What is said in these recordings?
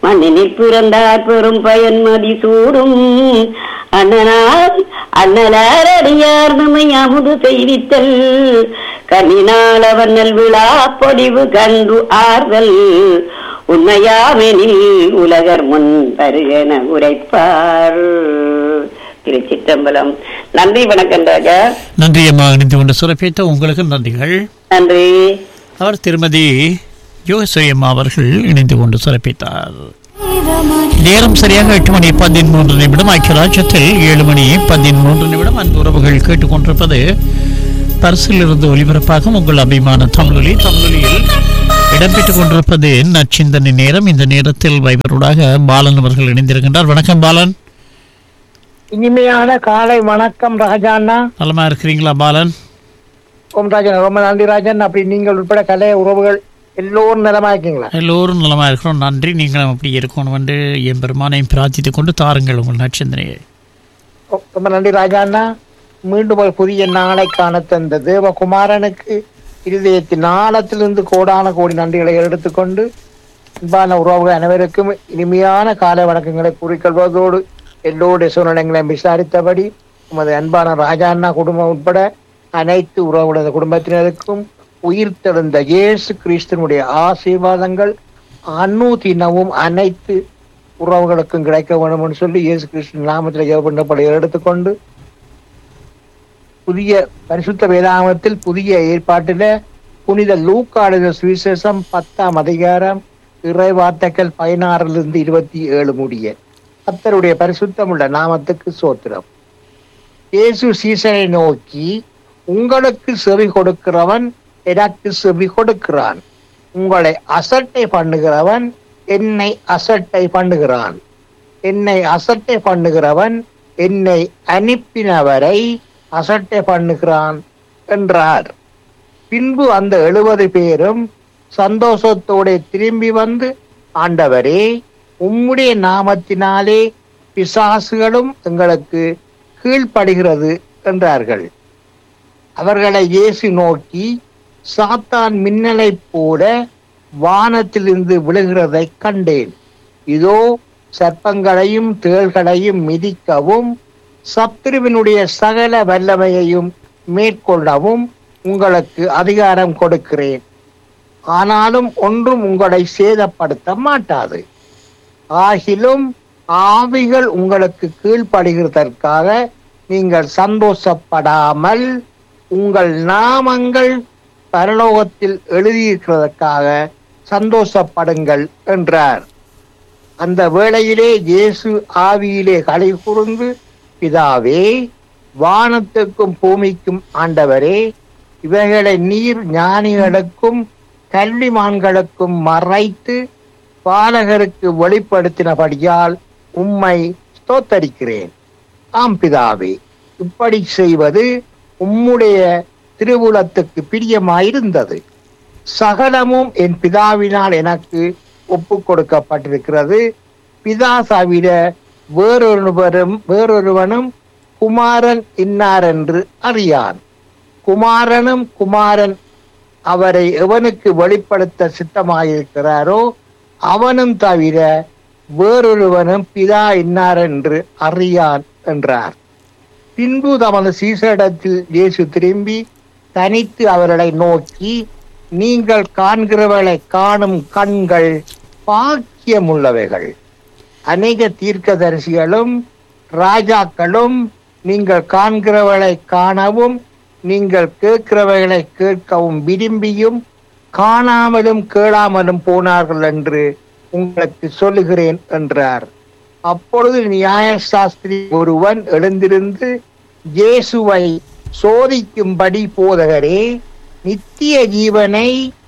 மண்ணினில் பிறந்தார் பெரும் பயன்மதி சூடும் அண்ணனார் அண்ணலார் அடியார் நம்மை அமுது செய்வித்தல் கண்ணினால் அவர் நல்விழா பொடிவு கண்டு ஆறுதல் உண்மையாமெனில் உலகர் முன் வருகென உரைப்பார் திருச்சிற்றம்பலம் நன்றி வணக்கம் ராஜா நன்றி அம்மா இணைந்து கொண்டு சிறப்பித்த உங்களுக்கு நன்றிகள் நன்றி அவர் திருமதி யோகஸ்ரீயம்மா அவர்கள் இணைந்து கொண்டு சிறப்பித்தார் நேரம் சரியாக எட்டு மணி பதிமூன்று நிமிடம் ஐக்கிய ராஜ்யத்தில் ஏழு மணி பதிமூன்று நிமிடம் அன்பு உறவுகள் கேட்டுக்கொண்டிருப்பது பரிசிலிருந்து ஒலிபரப்பாகும் உங்கள் அபிமான தமிழொலி தமிழொலியில் இடம்பெற்றுக் கொண்டிருப்பது நச்சிந்தனை நேரம் இந்த நேரத்தில் வைபரோடாக பாலன் அவர்கள் இணைந்திருக்கின்றார் வணக்கம் பாலன் இனிமையான காலை வணக்கம் ராஜாண்ணா நலமா இருக்கிறீங்களா பாலன் ஓம் ராஜன் ரொம்ப நன்றி ராஜன் அப்படி நீங்கள் உட்பட கலை உறவுகள் எல்லோரும் நலமா இருக்கீங்களா எல்லோரும் நலமா இருக்கிறோம் நன்றி நீங்களும் அப்படி இருக்கணும் என்று என் பெருமானையும் பிரார்த்தித்துக் கொண்டு தாருங்கள் உங்கள் நட்சத்திரையை ஓ, ரொம்ப நன்றி ராஜாண்ணா மீண்டும் ஒரு புதிய நாளை காண தந்த தேவகுமாரனுக்கு இருதயத்தின் ஆழத்திலிருந்து கோடான கோடி நன்றிகளை எடுத்துக்கொண்டு அன்பான உறவுகள் அனைவருக்கும் இனிமையான காலை வணக்கங்களை கூறிக்கொள்வதோடு எல்லோருடைய சூழ்நிலைகளையும் விசாரித்தபடி உமது அன்பான ராஜாண்ணா குடும்பம் உட்பட அனைத்து உறவுகளது குடும்பத்தினருக்கும் உயிர் தெழுந்த இயேசு கிறிஸ்தனுடைய ஆசீர்வாதங்கள் அன்னூதினமும் அனைத்து உறவுகளுக்கும் கிடைக்க வேண்டும் என்று சொல்லி இயேசு கிறிஸ்து நாமத்தில் ஜெபப்படப்படி எடுத்துக்கொண்டு புதிய பரிசுத்த வேதாகமத்தில் புதிய ஏற்பாட்டில புனித லூக்காடுத சுவிசேஷம் பத்தாம் அதிகாரம் இறை வார்த்தைகள் பதினாறிலிருந்து இருபத்தி ஏழு முடிய கர்த்தருடைய பரிசுத்தமுள்ள நாமத்துக்கு சோத்திரம் இயேசு சீசனை நோக்கி உங்களுக்கு செவி கொடுக்கிறவன் எனக்கு செவி கொடுக்கிறான் உங்களை அசட்டை பண்ணுகிறவன் என்னை அசட்டை பண்ணுகிறான் என்னை அசட்டை பண்ணுகிறவன் என்னை அனுப்பினவரை அசட்டை பண்ணுகிறான் என்றார் பின்பு அந்த எழுபது பேரும் சந்தோஷத்தோட திரும்பி வந்து ஆண்டவரே உம்முடைய நாமத்தினாலே பிசாசுகளும் எங்களுக்கு கீழ்ப்படுகிறது என்றார்கள் அவர்களை இயேசு நோக்கி சாத்தான் மின்னலைப் போல வானத்திலிருந்து விழுகிறதை கண்டேன் இதோ சர்ப்பங்களையும் தேள்களையும் மிதிக்கவும் சத்துருவினுடைய சகல வல்லமையையும் மேற்கொள்ளவும் உங்களுக்கு அதிகாரம் கொடுக்கிறேன் ஆனாலும் ஒன்றும் உங்களை சேதப்படுத்த மாட்டாது ஆகிலும் ஆவிகள் உங்களுக்கு கீழ்ப்படுகிறதற்காக நீங்கள் சந்தோஷப்படாமல் உங்கள் நாமங்கள் பரலோகத்தில் எழுதியிருக்கிறதற்காக சந்தோஷப்படுங்கள் என்றார் அந்த வேளையிலே இயேசு ஆவியிலே களி கூர்ந்து பிதாவே வானத்துக்கும் பூமிக்கும் ஆண்டவரே இவைகளை நீர் ஞானிகளுக்கும் கல்விமான்களுக்கும் மறைத்து பாலகருக்கு வெளிப்படுத்தினபடியால் உம்மை ஸ்தோத்தரிக்கிறேன் ஆம் பிதாவே இப்படி செய்வது உம்முடைய திருவுலத்துக்கு பிரியமாயிருந்தது சகலமும் என் பிதாவினால் எனக்கு ஒப்பு கொடுக்கப்பட்டிருக்கிறது பிதா தவிர வேறொருவரும் வேறொருவனும் குமாரன் இன்னார் என்று அறியான் குமாரனும் குமாரன் அவரை எவனுக்கு வெளிப்படுத்த சித்தமாயிருக்கிறாரோ அவனும் தவிர வேறொருவனும் பிதா இன்னார் என்று அறியான் என்றார் பின்பு தமது சீசரிடத்தில் இயேசு திரும்பி தனித்து அவர்களை நோக்கி நீங்கள் காண்கிறவர்களை காணும் கண்கள் பாக்கியமுள்ளவைகள் அநேக தீர்க்கதரிசிகளும் ராஜாக்களும் நீங்கள் காண்கிறவர்களை காணவும் நீங்கள் கேட்கிறவைகளை கேட்கவும் விரும்பியும் காணாமலும் கேளாமலும் போனார்கள் என்று உங்களுக்கு சொல்லுகிறேன் என்றார் அப்பொழுது நியாயசாஸ்திரி ஒருவன் எழுந்திருந்து இயேசுவை சோதிக்கும்படி போதகரே நித்திய ஜீவனை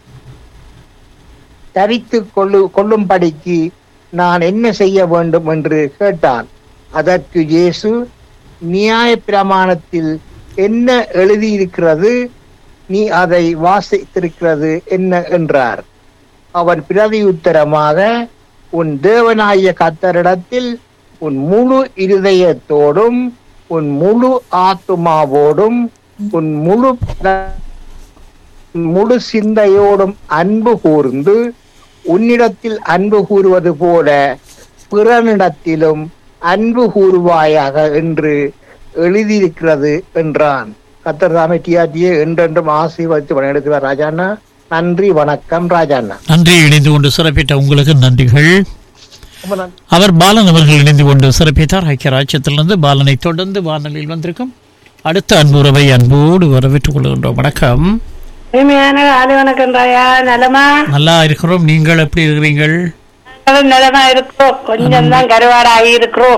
தரித்து கொள்ளு கொள்ளும்படிக்கு நான் என்ன செய்ய வேண்டும் என்று கேட்டான் அதற்கு இயேசு நியாய பிரமாணத்தில் என்ன எழுதியிருக்கிறது நீ அதை வாசித்திருக்கிறது என்ன என்றார் அவன் பிரதியுத்தரமாக உன் தேவனாய கத்தரிடத்தில் உன் முழு இருதயத்தோடும் உன் முழு ஆத்துமாவோடும் உன் முழு உன் முழு சிந்தையோடும் அன்பு கூர்ந்து உன்னிடத்தில் அன்பு கூறுவது போல பிறனிடத்திலும் அன்பு கூறுவாயாக என்று எழுதியிருக்கிறது என்றான் கத்தர் தாமே டிஆர்டிஏ என்றென்றும் ஆசீர்வதித்து வழிநடத்துவார் ராஜாண்ணா நன்றி வணக்கம் ராஜாண்ணா நன்றி இணைந்து கொண்டு சிறப்பித்த உங்களுக்கு நன்றிகள் ரொம்ப நன்றி அவர் பாலன் அவர்கள் இணைந்து கொண்டு சிறப்பித்தார் ஐக்கிய ராஜ்யத்திலிருந்து பாலனை தொடர்ந்து வானொலியில் வந்திருக்கும் அடுத்த அன்புறவை அன்போடு வரவேற்றுக் கொள்கின்றோம் வணக்கம் இனிமையான காலை வணக்கம் ராயா நலமா நல்லா இருக்கிறோம் நீங்கள் எப்படி இருக்கிறீர்கள் நாங்களும் நலமா இருக்கிறோம் கொஞ்சம் தான் கருவாடு ஆகி இருக்கிறோம்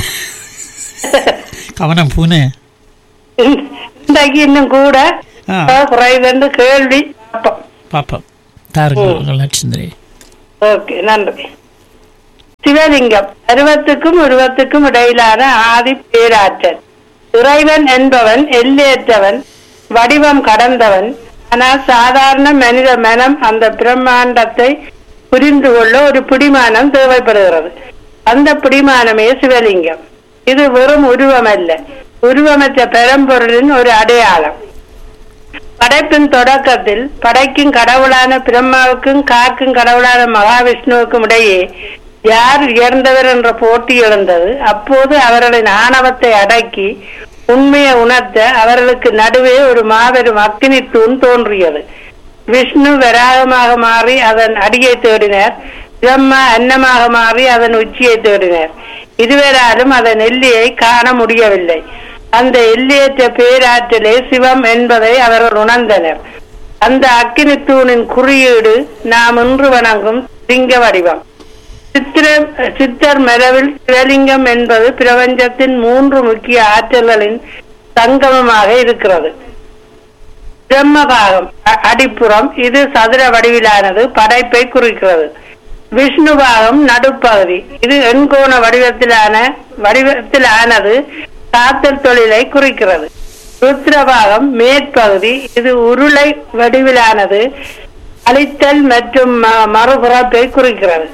கவனம் பூனே இன்றைக்கு இன்னும் கூட ஆ. குறைவென்று கேள்வி பார்ப்போம் பாப்பா தாருங்கள் லட்சுந்தரி ஓகே நன்றி சிவலிங்கம் பருவத்துக்கும் உருவத்துக்கும் இடையிலான ஆதி பேராற்றல் இறைவன் என்பவன் எல்லையற்றவன் வடிவம் கடந்தவன் ஆனால் சாதாரண மனித மனம் அந்த பிரம்மாண்டத்தை புரிந்து கொள்ள ஒரு பிடிமானம் தேவைப்படுகிறது அந்த பிடிமானமே சிவலிங்கம் இது வெறும் உருவம் அல்ல உருவமற்ற பெரம்பொருளின் ஒரு அடையாளம் படைப்பின் தொடக்கத்தில் படைக்கும் கடவுளான பிரம்மாவுக்கும் காக்கும் கடவுளான மகாவிஷ்ணுவுக்கும் இடையே யார் உயர்ந்தவர் என்ற போட்டி எழுந்தது அப்போது அவர்களின் ஆணவத்தை அடக்கி உண்மையை உணர்த்த அவர்களுக்கு நடுவே ஒரு மாபெரும் அக்கினி தூண் தோன்றியது விஷ்ணு வராகமாக மாறி அதன் அடியை தேடினர் பிரம்மா அன்னமாக மாறி அதன் உச்சியை தேடினர் இருவராலும் அதன் எல்லையை காண முடியவில்லை அந்த எல்லையற்ற பேராற்றலே சிவம் என்பதை அவர்கள் உணர்ந்தனர் அந்த அக்கினி தூணின் குறியீடு நாம் இன்று வணங்கும் லிங்க வடிவம் சித்திர சித்தர் மரபில் சிவலிங்கம் என்பது பிரபஞ்சத்தின் மூன்று முக்கிய ஆற்றல்களின் சங்கமமாக இருக்கிறது பிரம்மபாகம் அ- அடிப்புறம் இது சதுர வடிவிலானது படைப்பை குறிக்கிறது விஷ்ணு பாகம் நடுப்பகுதி இது எண்கோண வடிவத்திலான வடிவத்திலானது காத்தல் தொழிலை குறிக்கிறது ருத்ரபாகம் மேற்பகுதி இது உருளை வடிவிலானது அழித்தல் மற்றும் ம- மறுபுறப்பை குறிக்கிறது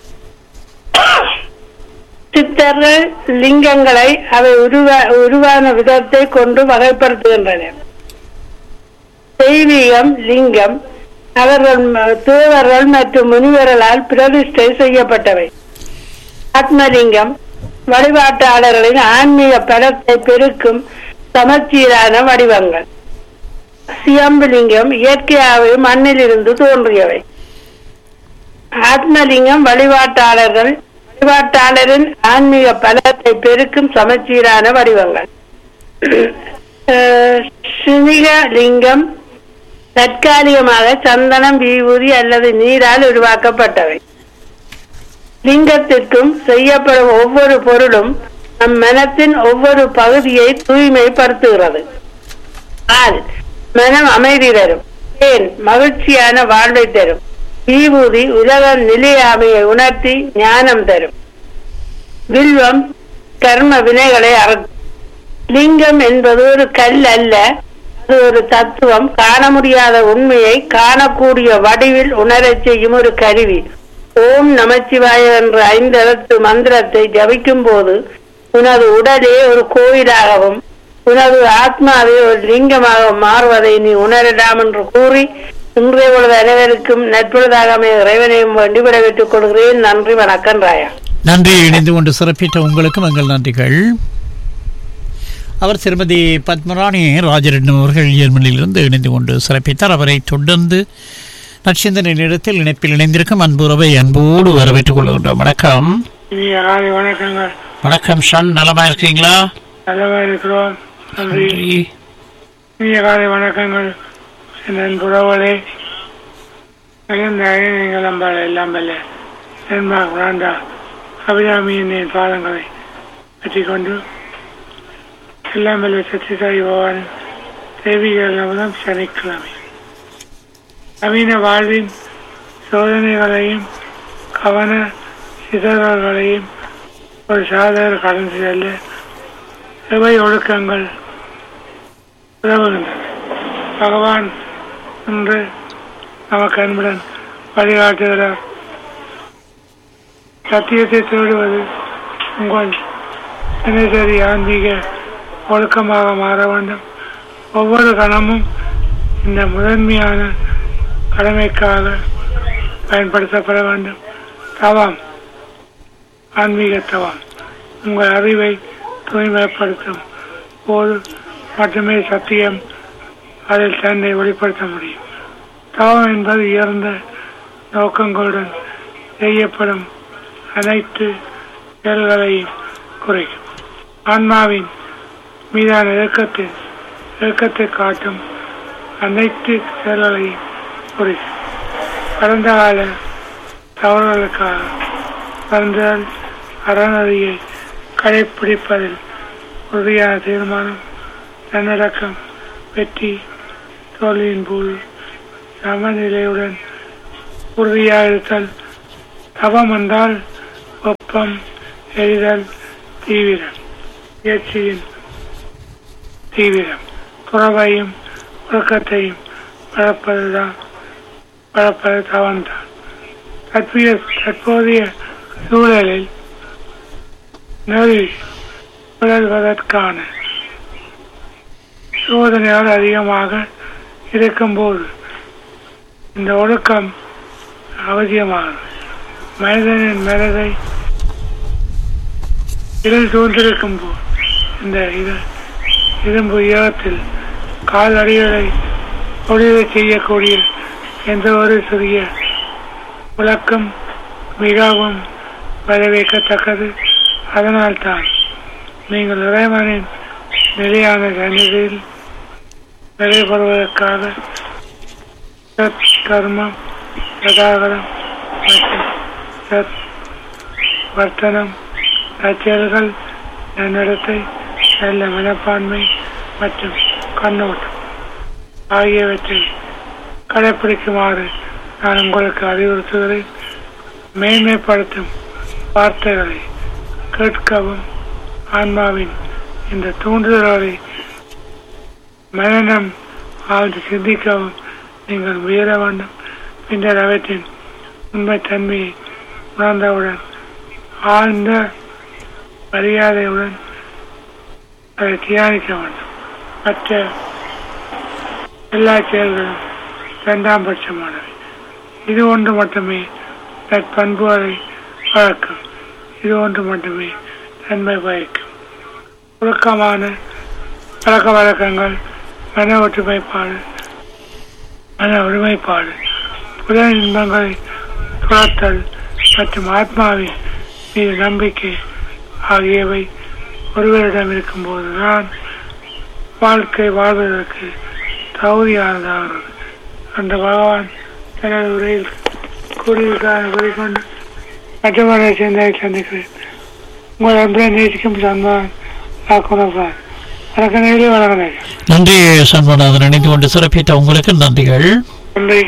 சித்தர்கள் லிங்கங்களை அவை உருவ உருவான விதத்தை கொண்டு வகைப்படுத்துகின்றனர் தெய்வீகம் லிங்கம் அவர்கள் ம- தேவர்கள் மற்றும் முனிவர்களால் பிரதிஷ்டை செய்யப்பட்டவை ஆத்மலிங்கம் வழிபாட்டாளர்களின் ஆன்மீக பலத்தை பெருக்கும் சமச்சீரான வடிவங்கள் சியம்புலிங்கம் இயற்கையாகவே மண்ணிலிருந்து தோன்றியவை ஆத்மலிங்கம் வழிபாட்டாளர்கள் வழிபாட்டாளரின் ஆன்மீக பலத்தை பெருக்கும் சமச்சீரான வடிவங்கள் அஹ், சினிகலிங்கம் தற்காலிகமாக சந்தனம் விபூதி அல்லது நீரால் உருவாக்கப்பட்டவை லிங்கத்திற்கும் செய்யப்படும் ஒவ்வொரு பொருளும் நம் மனத்தின் ஒவ்வொரு பகுதியை தூய்மைப்படுத்துகிறது பால் மனம் அமைதி தரும் தேன் மகிழ்ச்சியான வாழ்வை தரும் விபூதி உலக நிலையாமையை உணர்த்தி ஞானம் தரும் வில்வம் கர்ம வினைகளை அறுக்கும் லிங்கம் என்பது ஒரு கல் அல்ல அது ஒரு தத்துவம் காண முடியாத உண்மையை காணக்கூடிய வடிவில் உணரச் செய்யும் ஒரு கருவி ஓம் நமச்சிவாய என்ற ஐந்தெழுத்து மந்திரத்தை ஜபிக்கும் போது உனது உடலே ஒரு கோயிலாகவும் உனது ஆத்மாவே ஒரு லிங்கமாக மாறுவதை நீ உணரலாம் என்று கூறி இன்றைய பொழுது அனைவருக்கும் நட்பொழுதாக அமைய இறைவனையும் வேண்டி விடைபெற்றுக் கொள்கிறேன் நன்றி வணக்கம் ராயா நன்றி இணைந்து கொண்டு சிறப்பித்த உங்களுக்கும் எங்கள் நன்றிகள் அவர் திருமதி பத்மராணி ராஜரட்னம் அவர்கள் ஜெர்மனியிலிருந்து இணைந்து கொண்டு சிறப்பித்தார் அவரை தொடர்ந்து நட்சத்திர நேரத்தில் இணைப்பில் இணைந்திருக்கும் அன்புறவை அன்போடு வரவேற்றுக் கொள்கின்றோம் வணக்கம் இனிய காலை வணக்கங்கள் வணக்கம் ஷன் நலமா இருக்கீங்களா நல்லவா இருக்கிறோம் நன்றி நன்றி இனிய காலை வணக்கங்கள் என் புறவலே மிகுந்த நீங்கள் நம்பால் எல்லாம் வல்ல நண்பா குராண்டா அபிராமியின் என் பாதங்களை பற்றி கொண்டு எல்லாம் வல்ல சத்யசாயி பகவான் தேவிகள் நவதம் சனிக்கிழமை நவீன வாழ்வின் சோதனைகளையும் கவன சிதறல்களையும் ஒரு சாதகர் கடந்து செல்ல செவை ஒழுக்கங்கள் உதவுகின்றன பகவான் இன்று நமக்கு அன்புடன் வழிகாட்டுகிறார் சத்தியத்தை தேடுவது உங்கள் தினசரி ஆன்மீக ஒழுக்கமாக மாற வேண்டும் ஒவ்வொரு கணமும் இந்த முதன்மையான கடமைக்காக பயன்படுத்தப்பட வேண்டும் தவம் ஆன்மீக தவம் உங்கள் அறிவை தூய்மைப்படுத்தும் போது மட்டுமே சத்தியம் அதில் தன்னை வெளிப்படுத்த முடியும் தவம் என்பது உயர்ந்த நோக்கங்களுடன் செய்யப்படும் அனைத்து செயல்களையும் குறைக்கும் ஆன்மாவின் மீதான இயக்கத்தின் இயக்கத்தை காட்டும் அனைத்து செயல்களையும் குறைக்கும் கடந்த கால தவறுகளுக்காக வருந்துதல் அறநெறியை கடைப்பிடிப்பதில் உறுதியான தீர்மானம் தன்னடக்கம் வெற்றி தோல்வியின் போது சமநிலையுடன் உறுதியாக இருத்தல் தவம் என்றால் வெப்பம் எரிதல் தீவிரம் முயற்சியின் தீவிரம் துறவையும் உறக்கத்தையும் வளர்ப்பதுதான் வளர்ப்பது தவம்தான் தற்போதைய தற்போதைய சூழலில் நெறி வளர்வதற்கான சோதனைகள் அதிகமாக இருக்கும்போது இந்த ஒழுக்கம் அவசியமானது மனிதனின் மனதை இருள் சூழ்ந்திருக்கும் போது இந்த இது இரும்பு ஈரத்தில் காலடிகளை ஒளிரச் செய்யக்கூடிய எந்த ஒரு சிறிய விளக்கம் மிகவும் வரவேற்கத்தக்கது அதனால்தான் நீங்கள் இறைவனின் நிலையான சந்நிதியில் நிறைவேறுவதற்காக சத் கர்மம் சதாகரம் மற்றும் சத் வர்த்தனம் நற்செயல்கள் நன்னடத்தை நல்ல மனப்பான்மை மற்றும் கண்ணோட்டம் ஆகியவற்றை கடைப்பிடிக்குமாறு நான் உங்களுக்கு அறிவுறுத்துகிறேன் மேன்மைப்படுத்தும் வார்த்தைகளை கேட்கவும் ஆன்மாவின் இந்த தூண்டுதல்களை மனநம் ஆழ்ந்து சிந்திக்கவும் நீங்கள் முயல வேண்டும் பின்னர் அவற்றின் உண்மை தன்மையை உணர்ந்தவுடன் ஆழ்ந்த மரியாதையுடன் அதை தியானிக்க வேண்டும் மற்ற எல்லா செயல்களும் இரண்டாம் பட்சமானவை இது ஒன்று மட்டுமே நற்பண்புகளை வளர்க்கும் இது ஒன்று மட்டுமே நன்மை பயக்கும் ஒழுக்கமான பழக்க வழக்கங்கள் மன ஒற்றுமைப்பாடு மன ஒருமைப்பாடு புத இன்பங்களை துளத்தல் மற்றும் ஆத்மாவின் மீது நம்பிக்கை ஆகியவை ஒருவரிடம் இருக்கும்போதுதான் வாழ்க்கை வாழ்வதற்கு தகுதியானதாகிறது அந்த பகவான் தனது உரையில் கூறியிருக்கான கூறிக்கொண்டு மற்றவர்களை சேர்ந்ததை சந்திக்கிறேன் உங்கள் அன்பை நேசிக்கும் சன்மான் ஆக்குனப்பான் வணக்கம் நேரில் வணக்கம் நேரில் நன்றி சண்முகநாதன் இணைந்து கொண்டு சிறப்பித்த உங்களுக்கு நன்றிகள் நன்றி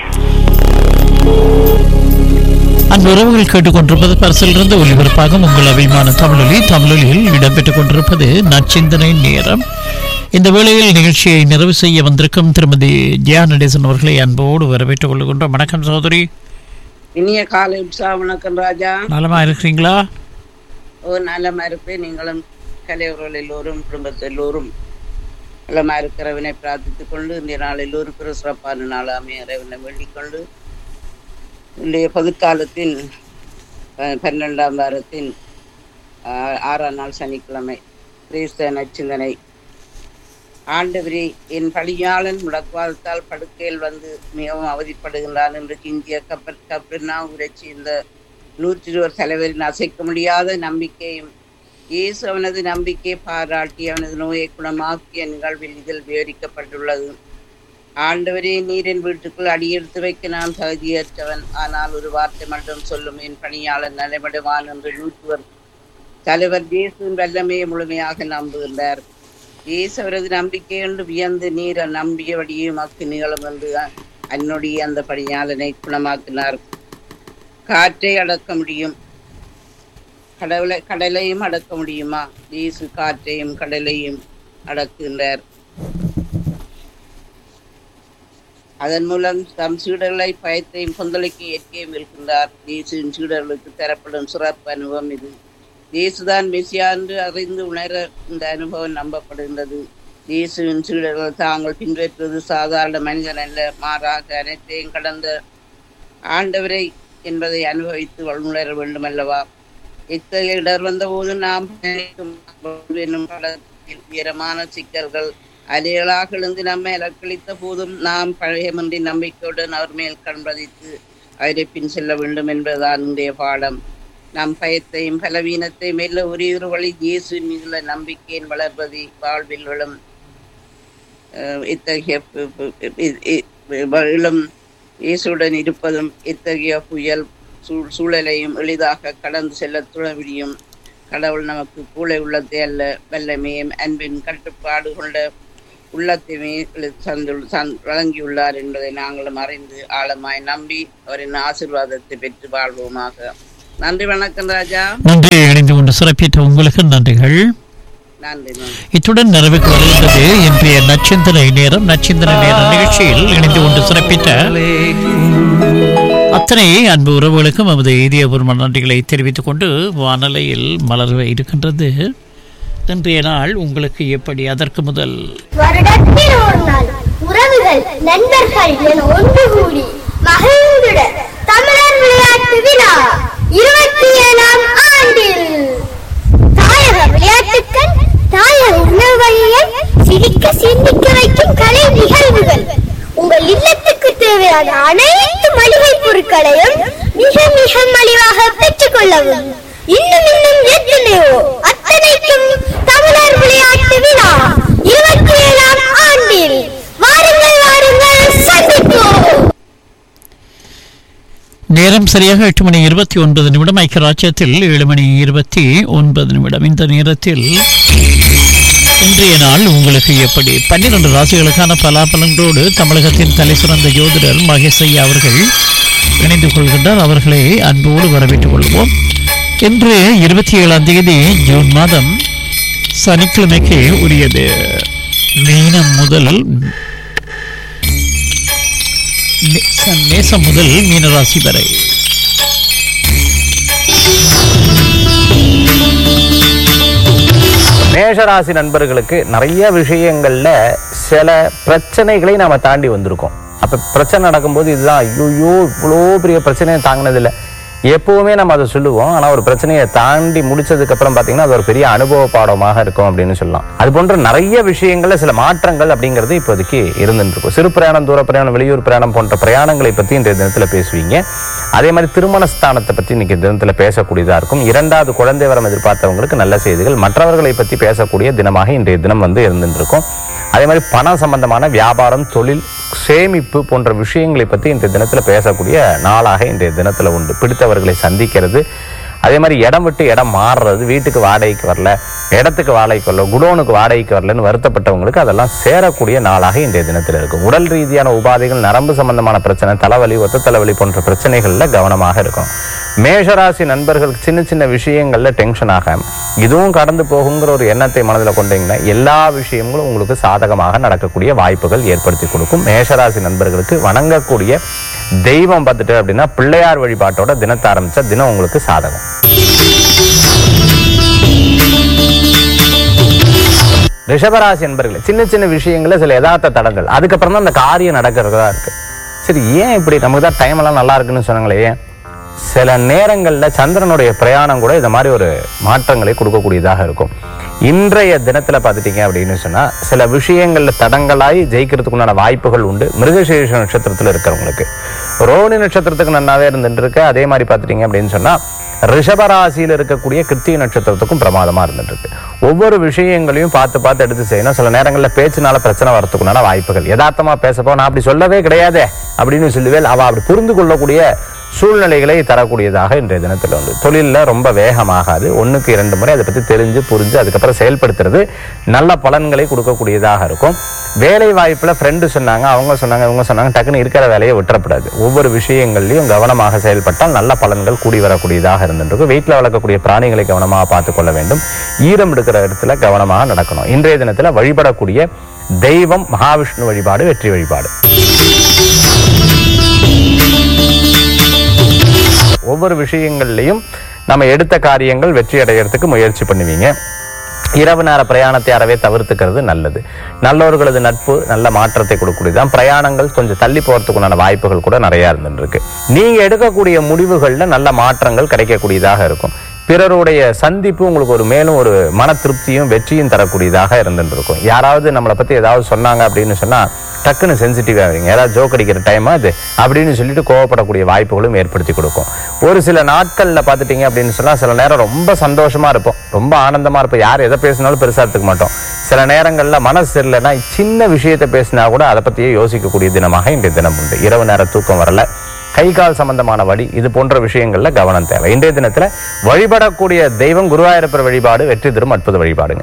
அந்த உறவுகள் கேட்டுக்கொண்டிருப்பது பரிசிலிருந்து ஒளிபரப்பாக உங்கள் அபிமான தமிழொலி தமிழொலியில் இடம்பெற்றுக் கொண்டிருப்பது நச்சிந்தனை நேரம் இந்த வேளையில் நிகழ்ச்சியை நிறைவு செய்ய வந்திருக்கும் திருமதி ஜியா நடேசன் அவர்களை அன்போடு வரவேற்றுக் கொள்கின்றோம் வணக்கம் சகோதரி இனிய காலை உற்சாக வணக்கம் ராஜா நலமா இருக்கிறீங்களா ஓ நலமா இருப்பேன் நீங்களும் கலைவர்கள் எல்லோரும் குடும்பத்தில் எல்லோரும் நலமா இருக்கிறவனை பிரார்த்தித்துக் கொண்டு இந்த நாள் எல்லோருக்கும் ஒரு சிறப்பான நாளாமே இறைவனை வேண்டிக் கொண்டு இன்றைய பொதுக்காலத்தின் அஹ், பன்னிரெண்டாம் வாரத்தின் ஆஹ், ஆறாம் நாள் சனிக்கிழமை கிறிஸ்த நச்சிந்தனை ஆண்டவரே என் பழியாளன் முடக்குவாதத்தால் படுக்கையில் வந்து மிகவும் அவதிப்படுகின்றான் என்று கிஞ்சிய கப்பல் கப்பர்னா உரைச்சி இந்த நூற்றி இருவர் தலைவரின் அசைக்க முடியாத நம்பிக்கையும் இயேசு அவனது நம்பிக்கையை பாராட்டி அவனது நோயை குணமாக்கிய நிகழ்வில் இதில் விவரிக்கப்பட்டுள்ளது ஆண்டவரே நீரின் வீட்டுக்குள் அடியெடுத்து வைக்க நான் தகுதியற்றவன் ஆனால் ஒரு வார்த்தை மட்டும் சொல்லும் என் பணியாளர் நலமிடுவான் என்று நூற்றுவர் தலைவர் இயேசுவின் வல்லமையை முழுமையாக நம்புகின்றார் இயேசு அவரது நம்பிக்கை என்று வியந்து நீர் நம்பியபடியே மக்கு நிகழும் என்று அன்னுடைய அந்த பணியாளனை குணமாக்கினார் காற்றை அடக்க முடியும் கடவுளை கடலையும் அடக்க முடியுமா இயேசு காற்றையும் கடலையும் அடக்குகின்றார் அதன் மூலம் தம் சீடர்களை பயத்தையும் கொந்தளிக்கு இயற்கையும் இருக்கின்றார் இயேசுவின் சீடர்களுக்கு தரப்படும் சிறப்பு அனுபவம் இது இயேசுதான் மெசியா என்று அறிந்து உணர இந்த அனுபவம் நம்பப்படுகின்றது இயேசுவின் சீடர்கள் தாங்கள் பின்பற்றுவது சாதாரண மனிதன் அல்ல மாறாக அனைத்தையும் கடந்த ஆண்டவரை என்பதை அனுபவித்து வழிமுறை வேண்டும் அல்லவா இத்தகைய இடர் வந்த போது நாம் பயணிக்கும் என்னும் பலத்தில் உயரமான சிக்கல்கள் அலைகளாக எழுந்து நம்மை அலக்களித்த போதும் நாம் பழையமின்றி நம்பிக்கையுடன் அவர் மேல் கண்பதித்து அவரை பின் செல்ல வேண்டும் என்பதுதான் இன்றைய பாடம் நம் பயத்தையும் பலவீனத்தையும் மெல்ல ஒரே ஒரு வழி இயேசு மீதுள்ள நம்பிக்கையின் வளர்வதை வாழ்வில் விழும் அஹ் இத்தகைய பு- பு- இ- இ- இளம் இயேசுடன் இருப்பதும் இத்தகைய புயல் சூழ் சூழலையும் எளிதாக கடந்து செல்ல துணவிடியும் கடவுள் நமக்கு கூளை உள்ளத்தை அல்ல வல்லமையும் அன்பின் கட்டுப்பாடு கொண்ட உள்ளத்தையுமே தந்து தந் வழங்கியுள்ளார் என்பதை நாங்களும் அறிந்து ஆழமாய் நம்பி அவரின் ஆசீர்வாதத்தை பெற்று வாழ்வோமாக நன்றி வணக்கம் ராஜா நன்றி இணைந்து கொண்டு சிறப்பித்த உங்களுக்கு நன்றிகள் நன்றி நன்றி இத்துடன் நிறைவுக்கு வருகின்றது இன்றைய நச்சிந்தனை நேரம் நச்சிந்தனை நேர நிகழ்ச்சியில் இணைந்து கொண்டு சிறப்பித்த அத்தனை அன்பு உறவுகளுக்கும் நமது இதயபூர்வ நன்றிகளை தெரிவித்துக் கொண்டு வானலையில் மலர்வ இருக்கின்றது இன்றைய நாள் உங்களுக்கு எப்படி அதற்கு முதல் வருடத்தில் ஒரு நாள் உறவுகள் நண்பர்கள் என ஒன்று கூடி மகிழ்ந்துடன் தமிழர் விளையாட்டு விழா இருபத்தி ஏழாம் ஆண்டில் தாயக விளையாட்டுக்கள் தாயக உணவுகளை சிரிக்க சிந்திக்க வைக்கும் கலை நிகழ்வுகள் உங்கள் இல்லத்துக்கு தேவையான அனைத்து மளிகை பொருட்களையும் மிக மிக மலிவாக பெற்றுக் கொள்ளவும் இன்னும் இன்னும் எத்தனையோ அத்தனைக்கும் தமிழர் விளையாட்டு விழா இருபத்தி ஏழாம் ஆண்டில் வாருங்கள் வாருங்கள் சந்திப்போம் நேரம் சரியாக எட்டு மணி இருபத்தி ஒன்பது நிமிடம் ஐக்கிய ராஜ்யத்தில் ஏழு மணி இருபத்தி ஒன்பது நிமிடம் இந்த நேரத்தில் இன்றைய நாள் உங்களுக்கு எப்படி பன்னிரண்டு ராசிகளுக்கான பலாபலங்களோடு தமிழகத்தின் தலை சிறந்த ஜோதிடர் மகேஷ் ஐயா அவர்கள் இணைந்து கொள்கின்றார் அவர்களை அன்போடு வரவேற்றுக் கொள்வோம் இன்று இருபத்தி ஏழாம் தேதி ஜூன் மாதம் சனிக்கிழமைக்கு உரியது மீனம் முதல் மேசம் மேசம் முதல் மீனராசி வரை மேஷராசி நண்பர்களுக்கு நிறைய விஷயங்கள்ல சில பிரச்சனைகளை நாம தாண்டி வந்திருக்கோம் அப்ப பிரச்சனை நடக்கும்போது இதுதான் ஐயோ இவ்வளோ பெரிய பிரச்சனையை தாங்கினதில்லை எப்பவுமே நம்ம அதை சொல்லுவோம் ஆனா ஒரு பிரச்சனையை தாண்டி முடிச்சதுக்கு அப்புறம் பாத்தீங்கன்னா அது ஒரு பெரிய அனுபவ பாடமாக இருக்கும் அப்படின்னு சொல்லலாம் அது போன்ற நிறைய விஷயங்கள்ல சில மாற்றங்கள் அப்படிங்கிறது இப்போதைக்கு இருந்துட்டு இருக்கும் சிறு பிரயாணம் தூர பிரயாணம் வெளியூர் பிரயாணம் போன்ற பிரயாணங்களை பத்தி இன்றைய தினத்துல பேசுவீங்க அதே மாதிரி திருமண ஸ்தானத்தை பத்தி இன்னைக்கு தினத்துல பேசக்கூடியதா இருக்கும் இரண்டாவது குழந்தை வரம் எதிர்பார்த்தவங்களுக்கு நல்ல செய்திகள் மற்றவர்களை பத்தி பேசக்கூடிய தினமாக இன்றைய தினம் வந்து இருந்துட்டு இருக்கும் அதே மாதிரி பணம் சம்பந்தமான வியாபாரம் தொழில் சேமிப்பு போன்ற விஷயங்களை பத்தி இன்றைய தினத்துல பேசக்கூடிய நாளாக இன்றைய தினத்துல உண்டு பிடித்தவர்களை சந்திக்கிறது அதே மாதிரி இடம் விட்டு இடம் மாறுறது வீட்டுக்கு வாடகைக்கு வரல இடத்துக்கு வாடகைக்கு வரல குடோனுக்கு வாடகைக்கு வரலன்னு வருத்தப்பட்டவங்களுக்கு அதெல்லாம் சேரக்கூடிய நாளாக இன்றைய தினத்தில் இருக்கும் உடல் ரீதியான உபாதைகள் நரம்பு சம்பந்தமான பிரச்சனை தலைவலி ஒத்த தலைவலி போன்ற பிரச்சனைகள்ல கவனமாக இருக்கும் மேஷராசி நண்பர்களுக்கு சின்ன சின்ன விஷயங்கள்ல டென்ஷன் ஆகாம இதுவும் கடந்து போகுங்கிற ஒரு எண்ணத்தை மனதில் கொண்டீங்கன்னா எல்லா விஷயங்களும் உங்களுக்கு சாதகமாக நடக்கக்கூடிய வாய்ப்புகள் ஏற்படுத்தி கொடுக்கும் மேஷராசி நண்பர்களுக்கு வணங்கக்கூடிய தெய்வம் பார்த்துட்டு அப்படின்னா பிள்ளையார் வழிபாட்டோட தினத்தை ஆரம்பிச்சா தினம் உங்களுக்கு சாதகம் ரிஷபராசி என்பர்களே சின்ன சின்ன விஷயங்கள்ல சில யதார்த்த தடங்கள் அதுக்கப்புறம் தான் அந்த காரியம் நடக்கிறதா இருக்கு சரி ஏன் இப்படி நமக்கு தான் டைம் எல்லாம் நல்லா இருக்குன்னு சொன்னாங்களே ஏன் சில நேரங்கள்ல சந்திரனுடைய பிரயாணம் கூட இந்த மாதிரி ஒரு மாற்றங்களை கொடுக்கக்கூடியதாக இருக்கும் இன்றைய தினத்துல பார்த்துட்டீங்க அப்படின்னு சொன்னா சில விஷயங்கள்ல தடங்களாய் ஜெயிக்கிறதுக்குண்டான வாய்ப்புகள் உண்டு மிருகசீரிஷ நட்சத்திரத்துல இருக்கிறவங்களுக்கு ரோனி நட்சத்திரத்துக்கு நன்னாவே இருந்துட்டு இருக்கு அதே மாதிரி பார்த்துட்டீங்க அப்படின்னு சொன்னா ரிஷபராசியில் இருக்கக்கூடிய கிருத்திகை நட்சத்திரத்துக்கும் பிரமாதமா இருந்துட்டு இருக்கு ஒவ்வொரு விஷயங்களையும் பார்த்து பார்த்து எடுத்து செய்யணும் சில நேரங்களில் பேச்சுனால பிரச்சனை வரத்துக்குண்டான வாய்ப்புகள் யதார்த்தமா பேசப்போ நான் அப்படி சொல்லவே கிடையாதே அப்படின்னு சொல்லுவேன் அவ அப்படி புரிந்து கொள்ளக்கூடிய சூழ்நிலைகளை தரக்கூடியதாக இன்றைய தினத்தில் உண்டு தொழிலில் ரொம்ப வேகமாகாது ஒண்ணுக்கு இரண்டு முறை அதை பற்றி தெரிஞ்சு புரிஞ்சு அதுக்கப்புறம் செயல்படுத்துறது நல்ல பலன்களை கொடுக்கக்கூடியதாக இருக்கும் வேலை வாய்ப்புல ஃப்ரெண்டு சொன்னாங்க அவங்க சொன்னாங்க இவங்க சொன்னாங்க டக்குன்னு இருக்கிற வேலையை விட்டுறக்கூடாது ஒவ்வொரு விஷயங்கள்லையும் கவனமாக செயல்பட்டால் நல்ல பலன்கள் கூடி வரக்கூடியதாக இருந்துருக்கும் வீட்டில் வளர்க்கக்கூடிய பிராணிகளை கவனமாக பார்த்து கொள்ள வேண்டும் ஈரம் எடுக்கிற இடத்துல கவனமாக நடக்கணும் இன்றைய தினத்துல வழிபடக்கூடிய தெய்வம் மகாவிஷ்ணு வழிபாடு வெற்றி வழிபாடு ஒவ்வொரு விஷயங்கள்லையும் நம்ம எடுத்த காரியங்கள் வெற்றி அடைகிறதுக்கு முயற்சி பண்ணுவீங்க இரவு நேர பிரயாணத்தை அறவே தவிர்த்துக்கிறது நல்லது நல்லவர்களது நட்பு நல்ல மாற்றத்தை கொடுக்கக்கூடியதான் பிரயாணங்கள் கொஞ்சம் தள்ளி போறதுக்குண்டான வாய்ப்புகள் கூட நிறைய இருந்துட்டு இருக்கு நீங்க எடுக்கக்கூடிய முடிவுகள்ல நல்ல மாற்றங்கள் கிடைக்கக்கூடியதாக இருக்கும் பிறருடைய சந்திப்பு உங்களுக்கு ஒரு மேலும் ஒரு மன திருப்தியும் வெற்றியும் தரக்கூடியதாக இருந்துட்டு இருக்கும் யாராவது நம்மளை பத்தி ஏதாவது சொன்னாங்க அப்படின்னு சொன்னா டக்குன்னு சென்சிட்டிவ் ஆகிறீங்க ஏதாவது ஜோக் அடிக்கிற டைமா அது அப்படின்னு சொல்லிட்டு கோவப்படக்கூடிய வாய்ப்புகளும் ஏற்படுத்தி கொடுக்கும் ஒரு சில நாட்கள்ல பார்த்துட்டீங்க அப்படின்னு சொன்னா சில நேரம் ரொம்ப சந்தோஷமா இருப்போம் ரொம்ப ஆனந்தமா இருப்போம் யார் எதை பேசினாலும் பெருசா எடுத்துக்க மாட்டோம் சில நேரங்கள்ல மனசு சரியில்லைன்னா சின்ன விஷயத்தை பேசினா கூட அதை பத்தியே யோசிக்கக்கூடிய தினமாக இன்றைய தினம் உண்டு இரவு நேர தூக்கம் வரல கை கால் சம்பந்தமான வழி இது போன்ற விஷயங்கள்ல கவனம் தேவை இன்றைய தினத்துல வழிபடக்கூடிய தெய்வம் குருவாயூரப்பர் வழிபாடு வெற்றி தரும் அற்புத வழிபாடுங்க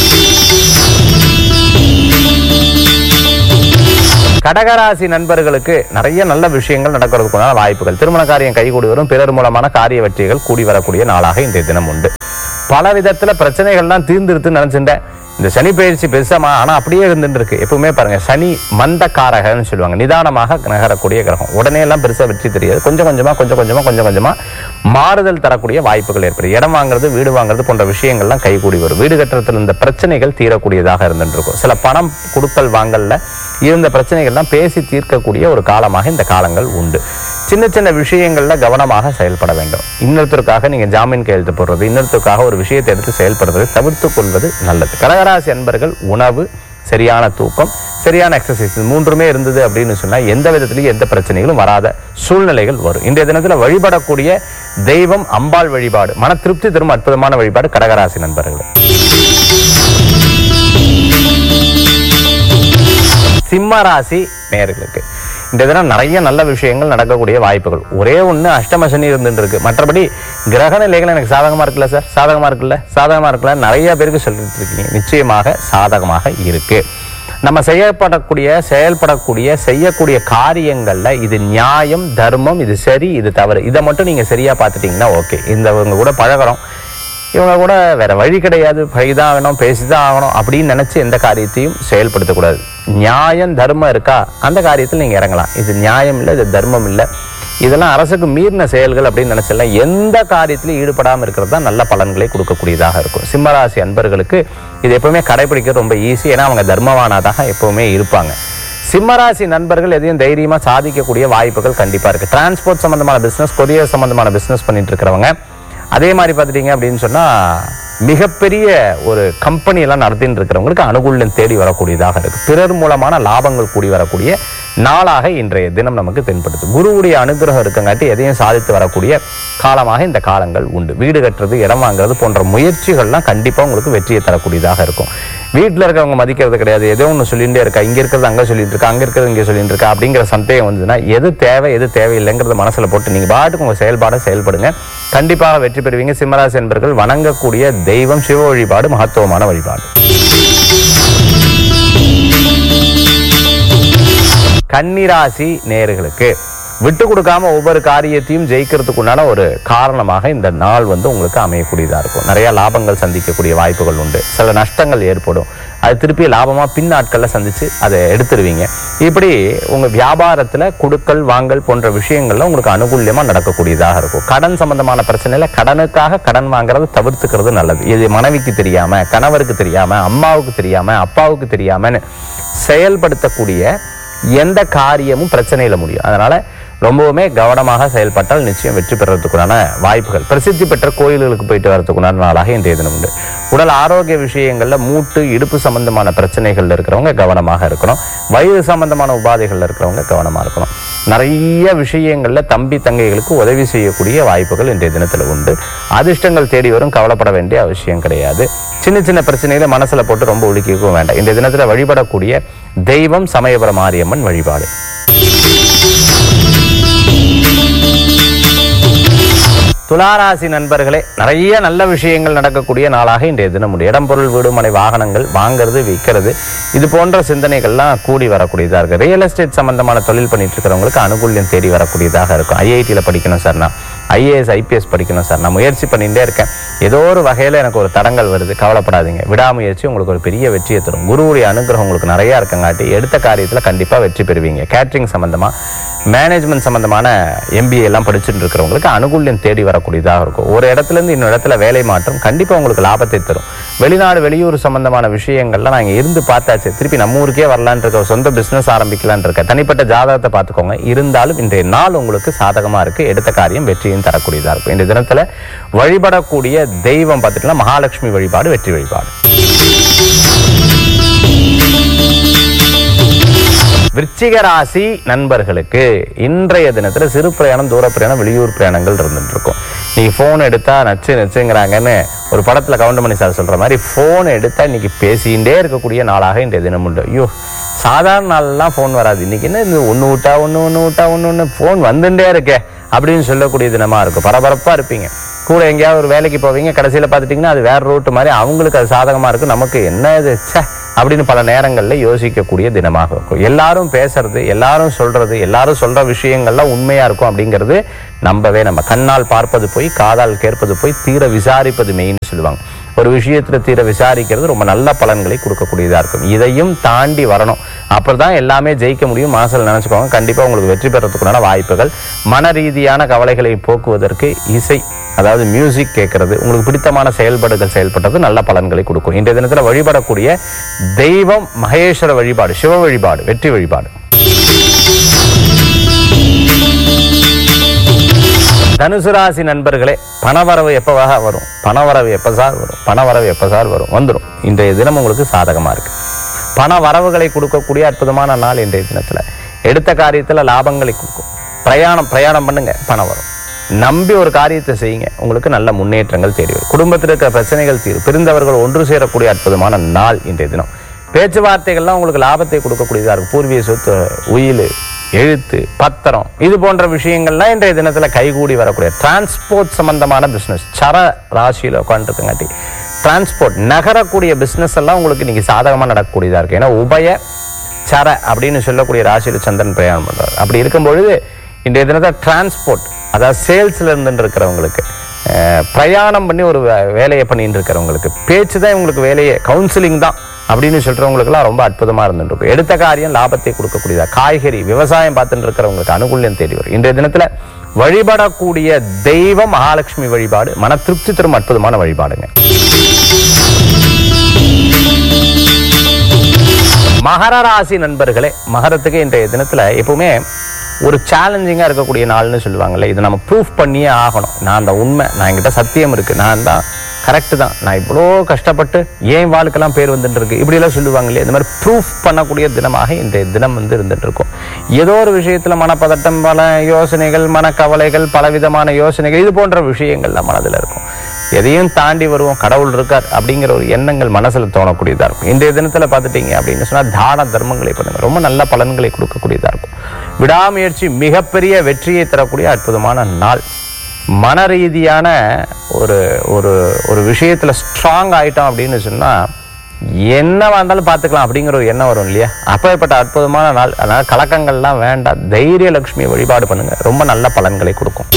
கடகராசி நண்பர்களுக்கு நிறைய நல்ல விஷயங்கள் நடக்கிறதுக்குண்டான வாய்ப்புகள் திருமண காரியம் கைகூடி வரும் பிறர் மூலமான காரிய வெற்றிகள் கூடி வரக்கூடிய நாளாக இன்றைய தினம் உண்டு பல விதத்துல பிரச்சனைகள்லாம் தீர்ந்துருத்துன்னு நினைச்சிட்டேன் இந்த சனி பயிற்சி பெருசாமா ஆனா அப்படியே இருந்துட்டு இருக்கு எப்பவுமே பாருங்க சனி மந்த காரகன்னு சொல்லுவாங்க நிதானமாக நகரக்கூடிய கிரகம் உடனே எல்லாம் பெருசா வெற்றி தெரியாது கொஞ்சம் கொஞ்சமா கொஞ்சம் கொஞ்சமா கொஞ்சம் கொஞ்சமா மாறுதல் தரக்கூடிய வாய்ப்புகள் ஏற்படும் இடம் வாங்குறது வீடு வாங்குறது போன்ற விஷயங்கள்லாம் கைகூடி வரும் வீடு கட்டுறதுல இருந்த பிரச்சனைகள் தீரக்கூடியதாக இருந்துட்டு இருக்கும் சில பணம் கொடுக்கல் வாங்கல்ல இருந்த பிரச்சனைகள்லாம் பேசி தீர்க்கக்கூடிய ஒரு காலமாக இந்த காலங்கள் உண்டு சின்ன சின்ன விஷயங்கள்ல கவனமாக செயல்பட வேண்டும் இன்னொருத்தருக்காக நீங்க ஜாமீன் கையெழுத்து போடுறது இன்னொருத்தருக்காக ஒரு விஷயத்தை எடுத்து செயல்படுறதை தவிர்த்து கொள்வது நல்லது கடகராசி அன்பர்கள் உணவு சரியான தூக்கம் சரியான எக்ஸசைஸ் மூன்றுமே இருந்தது அப்படின்னு சொன்னா எந்த விதத்திலையும் எந்த பிரச்சனைகளும் வராத சூழ்நிலைகள் வரும் இன்றைய தினத்துல வழிபடக்கூடிய தெய்வம் அம்பாள் வழிபாடு மன திருப்தி தரும் அற்புதமான வழிபாடு கடகராசி நண்பர்கள் சிம்ம ராசி நேயர்களுக்கு இந்த தினம் நிறைய நல்ல விஷயங்கள் நடக்கக்கூடிய வாய்ப்புகள் ஒரே ஒண்ணு அஷ்டம சனி இருந்துட்டு இருக்கு மற்றபடி கிரக நிலைகள் எனக்கு சாதகமா இருக்குல்ல சார் சாதகமா இருக்குல்ல சாதகமா இருக்குல்ல நிறைய பேருக்கு சொல்லிட்டு இருக்கீங்க நிச்சயமாக சாதகமாக இருக்கு நம்ம செய்யப்படக்கூடிய செயல்படக்கூடிய செய்யக்கூடிய காரியங்கள்ல இது நியாயம் தர்மம் இது சரி இது தவறு இதை மட்டும் நீங்க சரியா பார்த்துட்டீங்கன்னா ஓகே இந்த கூட பழகுறோம் இவங்க கூட வேற வழி கிடையாது பைதான் ஆகணும் பேசிதான் ஆகணும் அப்படின்னு நினைச்சு எந்த காரியத்தையும் செயல்படுத்தக்கூடாது நியாயம் தர்மம் இருக்கா அந்த காரியத்தில் நீங்க இறங்கலாம் இது நியாயம் இல்லை இது தர்மம் இல்லை இதெல்லாம் அரசுக்கு மீறின செயல்கள் அப்படின்னு நினைச்சலாம் எந்த காரியத்திலும் ஈடுபடாமல் இருக்கிறது தான் நல்ல பலன்களை கொடுக்கக்கூடியதாக இருக்கும் சிம்மராசி அன்பர்களுக்கு இது எப்பவுமே கடைபிடிக்கிறது ரொம்ப ஈஸி ஏன்னா அவங்க தர்மவானாதாக எப்பவுமே இருப்பாங்க சிம்மராசி நண்பர்கள் எதையும் தைரியமா சாதிக்கக்கூடிய வாய்ப்புகள் கண்டிப்பா இருக்கு டிரான்ஸ்போர்ட் சம்பந்தமான பிசினஸ் கொரியர் சம்பந்தமான பிசினஸ் பண்ணிட்டு இருக்கிறவங்க அதே மாதிரி பார்த்துட்டீங்க அப்படின்னு சொன்னா மிகப்பெரிய ஒரு கம்பெனி எல்லாம் நடத்திட்டு இருக்கிறவங்களுக்கு அனுகூலம் தேடி வரக்கூடியதாக இருக்கு பிறர் மூலமான லாபங்கள் கூடி வரக்கூடிய நாளாக இன்றைய தினம் நமக்கு தென்படுது குருவுடைய அனுகிரகம் இருக்கங்காட்டி எதையும் சாதித்து வரக்கூடிய காலமாக இந்த காலங்கள் உண்டு வீடு கட்டுறது இடம் வாங்குறது போன்ற முயற்சிகள்லாம் கண்டிப்பா உங்களுக்கு வெற்றியை தரக்கூடியதாக இருக்கும் வீட்டில் இருக்கவங்க மதிக்கிறது கிடையாது ஏதோ ஒன்று சொல்லிகிட்டே இருக்கா இங்க இருக்கிறது அங்க சொல்லிட்டு இருக்கா அங்க இருக்கிறது இங்க சொல்லிட்டு இருக்கா அப்படிங்கிற சந்தேகம் வந்ததுன்னா எது தேவை எது தேவையில்லைங்கிறத மனசுல போட்டு நீங்க பாட்டுக்கு உங்க செயல்பாடை செயல்படுங்க கண்டிப்பாக வெற்றி பெறுவீங்க சிம்மராசி என்பர்கள் வணங்கக்கூடிய தெய்வம் சிவ வழிபாடு மகத்துவமான வழிபாடு கன்னிராசி நேயர்களுக்கு விட்டு கொடுக்காம ஒவ்வொரு காரியத்தையும் ஜெயிக்கிறதுக்குண்டான ஒரு காரணமாக இந்த நாள் வந்து உங்களுக்கு அமையக்கூடியதா இருக்கும் நிறைய லாபங்கள் சந்திக்கக்கூடிய வாய்ப்புகள் உண்டு சில நஷ்டங்கள் ஏற்படும் அது திருப்பி லாபமா பின் நாட்கள்ல சந்திச்சு அதை எடுத்துருவீங்க இப்படி உங்க வியாபாரத்துல கொடுக்கல் வாங்கல் போன்ற விஷயங்கள்ல உங்களுக்கு அனுகூல்யமா நடக்கக்கூடியதாக இருக்கும் கடன் சம்பந்தமான பிரச்சனையில கடனுக்காக கடன் வாங்குறதை தவிர்த்துக்கிறது நல்லது இது மனைவிக்கு தெரியாம கணவருக்கு தெரியாம அம்மாவுக்கு தெரியாம அப்பாவுக்கு தெரியாமன்னு செயல்படுத்தக்கூடிய எந்த காரியமும் பிரச்சனையில முடியும் அதனால ரொம்பவுமே கவனமாக செயல்பட்டால் நிச்சயம் வெற்றி பெறறதுக்குண்டான வாய்ப்புகள் பிரசித்தி பெற்ற கோயில்களுக்கு போயிட்டு வரதுக்குண்டான நாளாக இன்றைய தினம் உண்டு உடல் ஆரோக்கிய விஷயங்கள்ல மூட்டு இடுப்பு சம்பந்தமான பிரச்சனைகள்ல இருக்கிறவங்க கவனமாக இருக்கணும் வயிறு சம்பந்தமான உபாதைகள்ல இருக்கிறவங்க கவனமா இருக்கணும் நிறைய விஷயங்கள்ல தம்பி தங்கைகளுக்கு உதவி செய்யக்கூடிய வாய்ப்புகள் இன்றைய தினத்துல உண்டு அதிர்ஷ்டங்கள் தேடி வரும் கவலைப்பட வேண்டிய அவசியம் கிடையாது சின்ன சின்ன பிரச்சனைகளை மனசுல போட்டு ரொம்ப ஒழுக்கிக்கவும் வேண்டாம் இந்த தினத்துல வழிபடக்கூடிய தெய்வம் சமயபுர மாரியம்மன் வழிபாடு துளாராசி நண்பர்களே நிறைய நல்ல விஷயங்கள் நடக்கக்கூடிய நாளாக இன்றைய தினம் உண்டு இடம் பொருள் வீடு மனை வாகனங்கள் வாங்குறது விற்கிறது இது போன்ற சிந்தனைகள்லாம் கூடி வரக்கூடியதாக இருக்கு ரியல் எஸ்டேட் சம்பந்தமான தொழில் பண்ணிட்டு இருக்கிறவங்களுக்கு அனுகூல்யம் தேடி வரக்கூடியதாக இருக்கும் ஐஐடியில் படிக்கணும் சார்னா ஐஏஎஸ் ஐபிஎஸ் படிக்கணும் சார் நான் முயற்சி பண்ணிகிட்டே இருக்கேன் ஏதோ ஒரு வகையில் எனக்கு ஒரு தடங்கள் வருது கவலைப்படாதீங்க விடாமுயற்சி உங்களுக்கு ஒரு பெரிய வெற்றியை தரும் குருவுடைய அனுகிரகம் உங்களுக்கு நிறையா இருக்கங்காட்டி எடுத்த காரியத்தில் கண்டிப்பாக வெற்றி பெறுவீங்க கேட்ரிங் சம்மந்தமாக மேனேஜ்மெண்ட் சம்மந்தமான எம்பிஏ எல்லாம் படிச்சுட்டு இருக்கிறவங்களுக்கு அனுகூல்யம் தேடி வரக்கூடியதாக இருக்கும் ஒரு இடத்துல இருந்து இன்னொரு இடத்துல வேலை மாற்றம் கண்டிப்பாக உங்களுக்கு லாபத்தை தரும் வெளிநாடு வெளியூர் சம்பந்தமான விஷயங்கள்லாம் நான் இங்க இருந்து பார்த்தாச்சு திருப்பி நம்ம ஊருக்கே வரலான்னு இருக்க ஒரு சொந்த பிசினஸ் ஆரம்பிக்கலான்னு இருக்க தனிப்பட்ட ஜாதகத்தை பார்த்துக்கோங்க இருந்தாலும் இன்றைய நாள் உங்களுக்கு சாதகமா இருக்கு எடுத்த காரியம் வெற்றியும் தரக்கூடியதா இருக்கும் இந்த தினத்துல வழிபடக்கூடிய தெய்வம் பார்த்துட்டீங்கன்னா மகாலட்சுமி வழிபாடு வெற்றி வழிபாடு விருச்சிக ராசி நண்பர்களுக்கு இன்றைய தினத்துல சிறு பிரயாணம் தூர பிரயாணம் வெளியூர் பிரயாணங்கள் இருந்துட்டு இருக்கும் நீங்க போன் எடுத்தா நச்சு நச்சுங்கிறாங்கன்னு ஒரு படத்துல கவுண்டமணி சார் சொல்ற மாதிரி போன் எடுத்தா இன்னைக்கு பேசிகிட்டே இருக்கக்கூடிய நாளாக இன்றைய தினம் உண்டு ஐயோ சாதாரண நாள்லாம் ஃபோன் வராது இன்னைக்கு என்ன இந்த ஒன்று விட்டா ஒன்று ஒன்று விட்டா ஒன்று ஒன்று ஃபோன் வந்துட்டே இருக்கே அப்படின்னு சொல்லக்கூடிய தினமா இருக்கும் பரபரப்பா இருப்பீங்க கூட எங்கேயாவது ஒரு வேலைக்கு போவீங்க கடைசியில் பார்த்துட்டிங்கன்னா அது வேற ரூட் மாதிரி அவங்களுக்கு அது சாதகமாக இருக்கும் நமக்கு என்ன இது ச்சே அப்படின்னு பல நேரங்களில் யோசிக்கக்கூடிய தினமாக இருக்கும் எல்லாரும் பேசுறது எல்லாரும் சொல்றது எல்லாரும் சொல்ற விஷயங்கள்லாம் உண்மையா இருக்கும் அப்படிங்கிறது நம்பவே நம்ம கண்ணால் பார்ப்பது போய் காதால் கேட்பது போய் தீர விசாரிப்பது மெயின்னு சொல்லுவாங்க ஒரு விஷயத்துல தீர விசாரிக்கிறது ரொம்ப நல்ல பலன்களை கொடுக்கக்கூடியதா இருக்கும் இதையும் தாண்டி வரணும் அப்பதான் எல்லாமே ஜெயிக்க முடியும் மனசில் நினைச்சுக்கோங்க கண்டிப்பா உங்களுக்கு வெற்றி பெறத்துக்குண்டான வாய்ப்புகள் மன ரீதியான கவலைகளை போக்குவதற்கு இசை அதாவது மியூசிக் கேட்கறது உங்களுக்கு பிடித்தமான செயல்பாடுகள் செயல்பட்டது நல்ல பலன்களை கொடுக்கும் இன்றைய தினத்துல வழிபடக்கூடிய தெய்வம் மகேஸ்வர வழிபாடு சிவ வழிபாடு வெற்றி வழிபாடு தனுசு ராசி நண்பர்களே பணவரவு எப்பவாக வரும் பணவரவு எப்ப சார் வரும் பணவரவு எப்ப சார் வரும் வந்துடும் இன்றைய தினம் உங்களுக்கு சாதகமா இருக்கு பண வரவுகளை கொடுக்கக்கூடிய அற்புதமான நாள் இன்றைய தினத்துல எடுத்த காரியத்துல லாபங்களை கொடுக்கும் பிரயாணம் பிரயாணம் பண்ணுங்க பணம் வரும் நம்பி ஒரு காரியத்தை செய்யுங்க உங்களுக்கு நல்ல முன்னேற்றங்கள் தேடி வரும் குடும்பத்தில் இருக்கிற பிரச்சனைகள் தீரும் பிரிந்தவர்கள் ஒன்று சேரக்கூடிய அற்புதமான நாள் இன்றைய தினம் பேச்சுவார்த்தைகள்லாம் உங்களுக்கு லாபத்தை கொடுக்கக்கூடியதா இருக்கும் பூர்வீக சொத்து உயில் எழுத்து பத்திரம் இது போன்ற விஷயங்கள்லாம் இன்றைய தினத்துல கைகூடி வரக்கூடிய டிரான்ஸ்போர்ட் சம்பந்தமான பிசினஸ் சர ராசியில உட்காந்துருக்கங்காட்டி டிரான்ஸ்போர்ட் நகரக்கூடிய பிசினஸ் எல்லாம் உங்களுக்கு இன்னைக்கு சாதகமா நடக்கக்கூடியதா இருக்கு ஏன்னா உபய சர அப்படின்னு சொல்லக்கூடிய ராசியில சந்திரன் பிரயாணம் பண்றாரு அப்படி இருக்கும் பொழுது இன்றைய தினத்தை டிரான்ஸ்போர்ட் அதாவது சேல்ஸ்ல இருந்து இருக்கிறவங்களுக்கு அஹ், பிரயாணம் பண்ணி ஒரு வே- வேலையை பண்ணிட்டு இருக்கிறவங்களுக்கு பேச்சு தான் இவங்களுக்கு வேலையே கவுன்சிலிங் தான் அப்படின்னு சொல்றவங்களுக்குலாம் ரொம்ப அற்புதமா இருந்துட்டு இருக்கும் எடுத்த காரியம் லாபத்தை கொடுக்கக்கூடியதா காய்கறி விவசாயம் பார்த்துட்டு இருக்கிறவங்களுக்கு அனுகூல்யம் தேடி வரும் இன்றைய தினத்துல வழிபடக்கூடிய தெய்வம் மகாலட்சுமி வழிபாடு மன திருப்தி தரும் அற்புதமான வழிபாடுங்க மகர ராசி நண்பர்களே மகரத்துக்கு இன்றைய தினத்துல எப்பவுமே ஒரு சேலஞ்சிங்காக இருக்கக்கூடிய நாள்னு சொல்லுவாங்கல்ல இதை நம்ம ப்ரூஃப் பண்ணியே ஆகணும் நான் அந்த உண்மை நான் என்கிட்ட சத்தியம் இருக்கு நான் தான் கரெக்டு தான் நான் இவ்வளோ கஷ்டப்பட்டு ஏன் வாழ்க்கெல்லாம் பேர் வந்துட்டு இருக்கு இப்படியெல்லாம் சொல்லுவாங்க இல்லையா இந்த மாதிரி ப்ரூஃப் பண்ணக்கூடிய தினமாக இன்றைய தினம் வந்து இருந்துட்டு இருக்கும் ஏதோ ஒரு விஷயத்துல மனப்பதட்டம் பல யோசனைகள் மனக்கவலைகள் பலவிதமான யோசனைகள் இது போன்ற விஷயங்கள்லாம் மனதில் இருக்கும் எதையும் தாண்டி வருவோம் கடவுள் இருக்கார் அப்படிங்கிற ஒரு எண்ணங்கள் மனசுல தோணக்கூடியதா இருக்கும் இன்றைய தினத்துல பார்த்துட்டீங்க அப்படின்னு சொன்னா தான தர்மங்களை பண்ணுங்க ரொம்ப நல்ல பலன்களை கொடுக்கக்கூடியதா இருக்கும் விடாமுயற்சி மிகப்பெரிய வெற்றியை தரக்கூடிய அற்புதமான நாள் மன ரீதியான ஒரு ஒரு ஒரு விஷயத்துல ஸ்ட்ராங் ஆயிட்டோம் அப்படின்னு சொன்னா என்னவா இருந்தாலும் பார்த்துக்கலாம் அப்படிங்கிற ஒரு எண்ணம் வரும் இல்லையா அப்பேற்பட்ட அற்புதமான நாள் அதனால கலக்கங்கள்லாம் வேண்டாம் தைரிய லட்சுமி வழிபாடு பண்ணுங்க ரொம்ப நல்ல பலன்களை கொடுக்கும்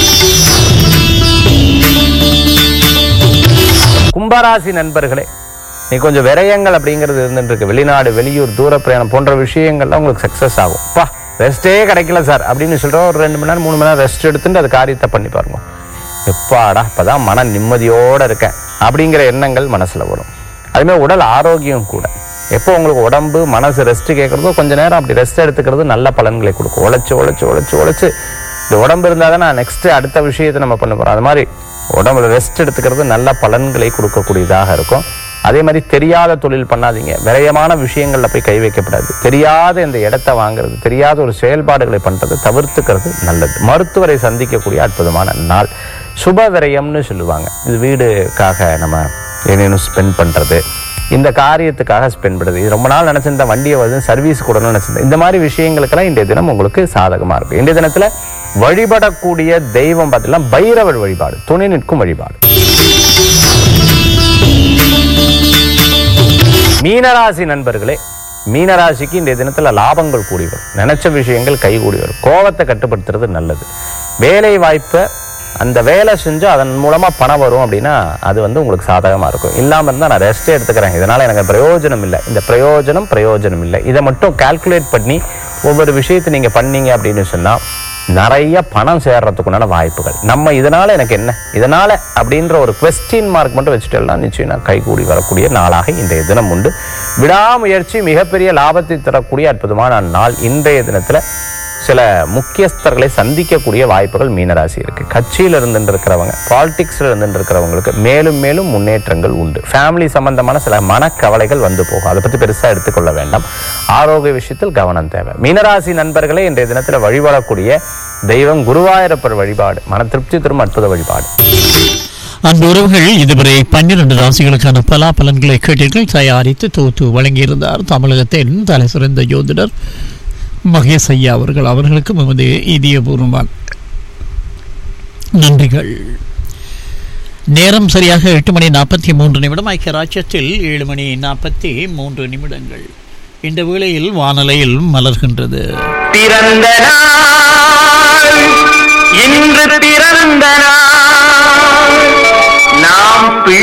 கும்பராசி நண்பர்களே நீ கொஞ்சம் விரயங்கள் அப்படிங்கிறது இருந்துட்டு இருக்கு வெளிநாடு வெளியூர் தூர பிரயாணம் போன்ற விஷயங்கள்லாம் உங்களுக்கு சக்ஸஸ் ஆகும் பா ரெஸ்டே கிடைக்கல சார் அப்படின்னு சொல்கிறோம் ஒரு ரெண்டு மணி நேரம் மூணு மணி நேரம் ரெஸ்ட் எடுத்துட்டு அது காரியத்தை பண்ணி பாருங்க எப்பாடா இப்பதான் மன நிம்மதியோட இருக்கேன் அப்படிங்கிற எண்ணங்கள் மனசுல வரும் அதுமாதிரி உடல் ஆரோக்கியம் கூட எப்போ உங்களுக்கு உடம்பு மனசு ரெஸ்ட் கேட்கறதோ கொஞ்ச நேரம் அப்படி ரெஸ்ட் எடுத்துக்கிறது நல்ல பலன்களை கொடுக்கும் உழைச்சு உழைச்சு உழைச்சு உழைச்சு இந்த உடம்பு இருந்தால் தான் நான் நெக்ஸ்ட் அடுத்த விஷயத்தை நம்ம பண்ண போறோம் அது மாதிரி உடம்புல ரெஸ்ட் எடுத்துக்கிறது நல்ல பலன்களை கொடுக்கக்கூடியதாக இருக்கும் அதே மாதிரி தெரியாத தொழில் பண்ணாதீங்க விரயமான விஷயங்கள்ல போய் கை வைக்கப்படாது தெரியாத இந்த இடத்த வாங்குறது தெரியாத ஒரு செயல்பாடுகளை பண்றது தவிர்த்துக்கிறது நல்லது மருத்துவரை சந்திக்கக்கூடிய அற்புதமான நாள் சுப விரயம்னு சொல்லுவாங்க இது வீடுக்காக நம்ம ஏதேனும் ஸ்பெண்ட் பண்றது இந்த காரியத்துக்காக ஸ்பெண்ட் பண்ணுறது இது ரொம்ப நாள் நினச்சிருந்த வண்டியை வந்து சர்வீஸ் கூடணும்னு நினச்சிருந்தேன் இந்த மாதிரி விஷயங்களுக்கெல்லாம் இன்றைய தினம் உங்களுக்கு சாதகமாக இருக்கும் இன்றைய தினத்தில் வழிபடக்கூடிய தெய்வம் பார்த்தீங்கன்னா பைரவர் வழிபாடு துணை நிற்கும் வழிபாடு மீனராசி நண்பர்களே மீனராசிக்கு இன்றைய தினத்துல லாபங்கள் கூடி வரும் நினைச்ச விஷயங்கள் கைகூடி வரும் கோவத்தை கட்டுப்படுத்துறது நல்லது வேலை வாய்ப்பை அந்த வேலை செஞ்சு அதன் மூலமா பணம் வரும் அப்படின்னா அது வந்து உங்களுக்கு சாதகமா இருக்கும் இல்லாம இருந்தா நான் ரெஸ்ட் எடுத்துக்கிறேன் இதனால எனக்கு பிரயோஜனம் இல்லை இந்த பிரயோஜனம் பிரயோஜனம் இல்லை இதை மட்டும் கால்குலேட் பண்ணி ஒவ்வொரு விஷயத்தை நீங்க பண்ணீங்க அப்படின்னு சொன்னா நிறைய பணம் சேர்றதுக்குண்டான வாய்ப்புகள் நம்ம இதனால எனக்கு என்ன இதனால அப்படின்ற ஒரு கொஸ்டின் மார்க் மட்டும் வச்சுட்டோம்னா நிச்சயம் கைகூடி வரக்கூடிய நாளாக இன்றைய தினம் உண்டு விடாமுயற்சி மிகப்பெரிய லாபத்தை தரக்கூடிய அற்புதமான நாள் இன்றைய தினத்துல சில முக்கியஸ்தர்களை சந்திக்கக்கூடிய வாய்ப்புகள் மீனராசி இருக்கு கட்சியில் இருந்துட்டு இருக்கிறவங்க பாலிடிக்ஸ்ல இருந்துட்டு இருக்கிறவங்களுக்கு மேலும் மேலும் முன்னேற்றங்கள் உண்டு ஃபேமிலி சம்பந்தமான சில மனக்கவலைகள் வந்து போகும் அதை பத்தி பெருசா எடுத்துக்கொள்ள வேண்டாம் ஆரோக்கிய விஷயத்தில் கவனம் தேவை மீனராசி நண்பர்களே இன்றைய தினத்துல வழிபடக்கூடிய தெய்வம் குருவாயூரப்பர் வழிபாடு மன திருப்தி தரும் அற்புத வழிபாடு அன்பு உறவுகள் இதுவரை பன்னிரண்டு ராசிகளுக்கான பலா பலன்களை கேட்டீர்கள் தயாரித்து தொகுத்து வழங்கியிருந்தார் தமிழகத்தின் தலை சிறந்த யோதிடர் மகேஷ் ஐயா அவர்கள் அவர்களுக்கு எமது இதயபூர்வமான நன்றிகள் நேரம் சரியாக எட்டு மணி நாற்பத்தி மூன்று நிமிடம் ஐக்கிய ராஜ்யத்தில் ஏழு மணி நாற்பத்தி மூன்று நிமிடங்கள் இந்த வேளையில் வானலையில் மலர்கின்றது பிறந்த நாள் இன்று பிறந்த நாள் நாம் பிள்ளை